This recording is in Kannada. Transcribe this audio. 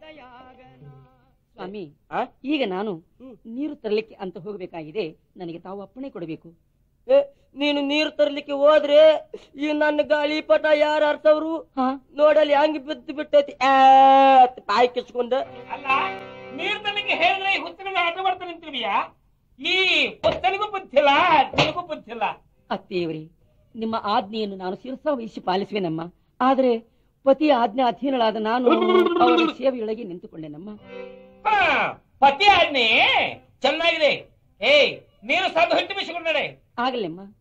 ಸ್ವಾಮಿ ಆ? ಈಗ ನಾನು ಹ್ಮ್. ನೀರು ತರಲಿಕ್ಕೆ ಅಂತ ಹೋಗಬೇಕಾಗಿದೆ ನನಗೆ ತಾವು ಅಪ್ಪಣೆ ಕೊಡಬೇಕು ಏ, ನೀನು ನೀರು ತರ್ಲಿಕ್ಕೆ ಹೋದ್ರೆ ಈ ನನ್ನ ಗಾಳಿಪಟ ಯಾರು ಅರ್ಥವ್ರು ಹಾ ನೋಡಲ್ಲಿ ಹೆಂಗ್ ಬಿದ್ದು ಬಿಟ್ಟೈತಿ ಆ, ಅಂತ ಬಾಯಿ ಕಿಚ್ಕೊಂಡ ಅಲ್ಲ ನೀರ್ ತನಗೆ ಹೇಳಿದ್ರೆ ಈ ಹುತ್ತನಿಗೆ ಆಟ ಮಾಡ್ತಾನೆ ನಿಂತಿರ್ತೀಯ ಈ ಹುತ್ತನಿಗೂ ಬುದ್ಧಿಲ್ಲ ನಿನಗೂ ಬುದ್ಧಿಲ್ಲ ಅತ್ತೆಯವರೇ ನಿಮ್ಮ ಆಜ್ಞೆಯನ್ನು ನಾನು ಶಿರಸಾವಹಿಸಿ ಪಾಲಿಸುವೆನಮ್ಮ ಆದರೆ ಪತಿಯ ಆಜ್ಞೆ ಅಧೀನಳಾದ ನಾನು ಅವರ ಸೇವೆಯೊಳಗೆ ನಿಂತುಕೊಂಡೆನಮ್ಮ ಹಾ, ಪತಿ ಆಜ್ಞೆ ಚೆನ್ನಾಗಿದೆ ಏಯ್ ನೀರು ಸಾಧು ಹಿಟ್ಟು ಬಿಸಿಕೊಂಡು ನಡೆ ಆಗಲೆಮ್ಮ